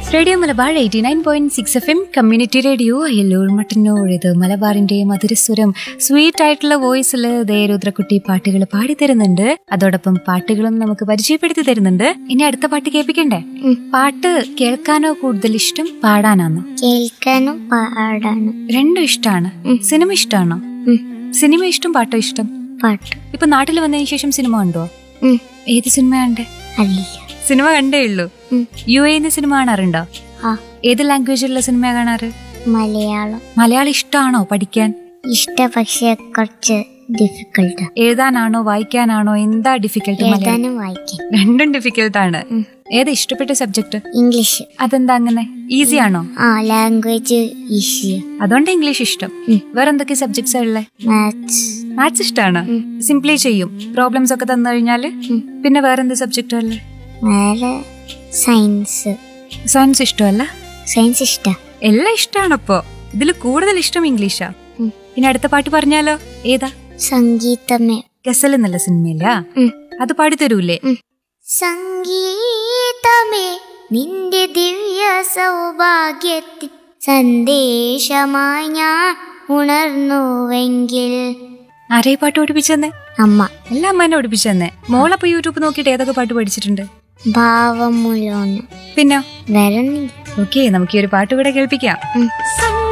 Radio Malabar eighty nine point six F M community radio Elloor Mattannur ഇത് മലബാറിന്റെ മധുരസ്വരം sweet ആയിട്ടുള്ള വോയിസിൽ ദേ രുദ്രക്കുട്ടി പാട്ടുകൾ പാടി തരുന്നുണ്ട് അതോടൊപ്പം പാട്ടുകളും നമുക്ക് പരിചയപ്പെടുത്തി തരുന്നുണ്ട് ഇനി അടുത്ത പാട്ട് കേൾപ്പിക്കണ്ടേ ഉം. പാട്ട് കേൾക്കാനോ കൂടുതൽ ഇഷ്ടം പാടാനാണോ കേൾക്കാനും പാടാനും രണ്ടും ഇഷ്ടമാണ് ഉം. സിനിമ ഇഷ്ടമാണോ ഉം. സിനിമ ഇഷ്ടം പാട്ടോ ഇഷ്ടം പാട്ട് ഇപ്പൊ നാട്ടിൽ വന്നതിന് ശേഷം സിനിമ കണ്ടോ ഉം. ഏത് സിനിമ കണ്ടേ അറിയില്ല സിനിമ കണ്ടേ ഉള്ളൂ ഉം. യു എന്ന് സിനിമ കാണാറുണ്ടോ ആ ഏത് ലാംഗ്വേജിലുള്ള സിനിമ കാണാറ് മലയാളം മലയാളം ഇഷ്ടമാണോ പഠിക്കാൻ ഇഷ്ട പക്ഷെ കുറച്ച് ഡിഫിക്കൽട്ടാ എഴുതാനാണോ വായിക്കാനാണോ എന്താ ഡിഫിക്കൽട്ട് എഴുതാനും വായിക്കാൻ രണ്ടും ഡിഫിക്കൽട്ട് ആണ് ഉം. ഏതാ ഇഷ്ടപ്പെട്ട സബ്ജക്ട് ഇംഗ്ലീഷ് അതെന്താ അങ്ങനെ ഈസി ആണോ ആ ലാംഗ്വേജ് ഈസി അതുകൊണ്ട് ഇംഗ്ലീഷ് ഇഷ്ടം ഉം. വേറെ എന്തൊക്കെ സബ്ജക്ട്സ് ഉള്ളത് മാത്സ് മാത്സ് ഇഷ്ടമാണ് ഉം. സിംപ്ലി ചെയ്യും പ്രോബ്ലംസ് ഒക്കെ തന്നു കഴിഞ്ഞാല് ഉം. പിന്നെ വേറെ എന്ത് സബ്ജക്റ്റ് അല്ലേ വേറെ സയൻസ് സയൻസ് ഇഷ്ടമല്ല സയൻസ് ഇഷ്ട എല്ലാം ഇഷ്ടമാണപ്പോ ഇതിൽ കൂടുതൽ ഇഷ്ടം ഇംഗ്ലീഷാ ഉം. ഇനി അടുത്ത പാട്ട് പറഞ്ഞാലോ ഏതാ സംഗീതമേ ഗസൽ എന്നുള്ള സിനിമയില്ല ഉം. അത് പാടിത്തരൂലേ സംഗീതമേ നിന്റെ ദിവ്യ സൗഭാഗ്യത്തിൽ സന്ദേശമായി ഞാൻ ഉണർന്നുവെങ്കിൽ ആരെ ഈ പാട്ട് പഠിപ്പിച്ചെന്നേ അമ്മ എല്ലാം അമ്മ എന്നെ പഠിപ്പിച്ചെന്നേ മോളപ്പോ യൂട്യൂബ് നോക്കിയിട്ട് ഏതൊക്കെ പാട്ട് പഠിച്ചിട്ടുണ്ട് ഭാവമുലോന്ന് പിന്നെ വരണില്ല ഓക്കെ നമുക്ക് ഈ ഒരു പാട്ട് കൂടെ കേൾപ്പിക്കാം ഉം. സംഗീതമേ